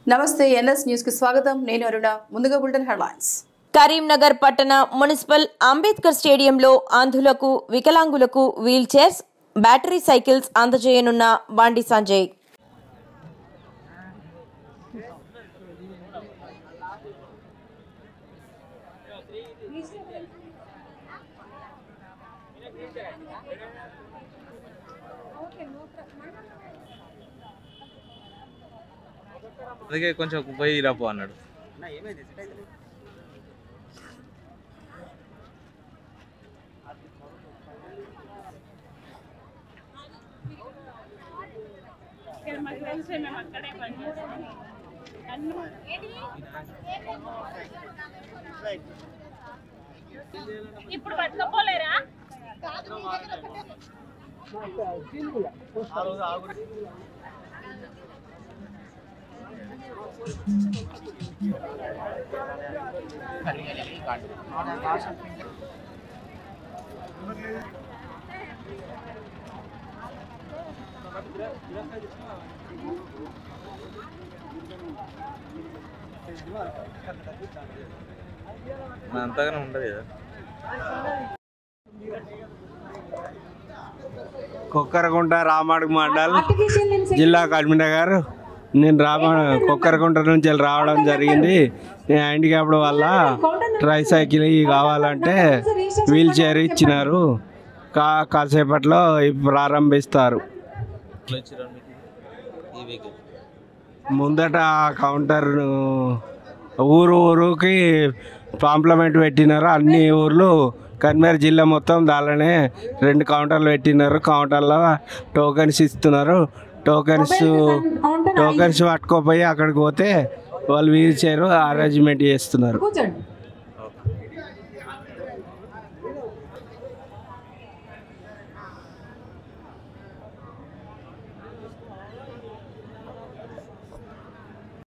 నమస్తే NS news కి స్వాగతం నేను అరుణ ముందుగా బులెటిన్ హెడ్లైన్స్ కరీంనగర్ పట్టణ మున్సిపల్ అంబేద్కర్ స్టేడియంలో అంధులకు వికలాంగులకు వీల్ చైర్స్ బ్యాటరీ సైకిల్స్ అందజేయనున్న బండి సంజయ్ అందుకే కొంచెం పోయి రాపో అన్నాడు ఇప్పుడు పట్టుకోపోలేరా మన అంతగానే ఉండదు కదా కొక్కరకుంట రామాడుగు మండల్ జిల్లా కరీంనగర్ నేను రామ కొక్కరకుంట నుంచి వెళ్ళి రావడం జరిగింది నేను హ్యాండిక్యాప్డ్ వల్ల ట్రై సైకిల్ ఇవి కావాలంటే వీల్ చైర్ ఇచ్చినారు కా కాసేపట్లో ఇవి ప్రారంభిస్తారు ఎట్లా ఇచ్చిర్రు మీకు ఈ వెహికల్ ముందట కౌంటర్ ఊరు ఊరుకి పాంప్లమెంట్ పెట్టినారు అన్ని ఊర్లు కరీంనగర్ జిల్లా మొత్తం దానిలోనే రెండు కౌంటర్లు పెట్టినారు కౌంటర్లో టోకెన్స్ ఇస్తున్నారు టోకెన్స్ టోకెన్స్ పట్టుకోపోయి అక్కడికి పోతే వాళ్ళు వీల్ చైర్ అరేంజ్మెంట్ చేస్తున్నారు కూర్చోండి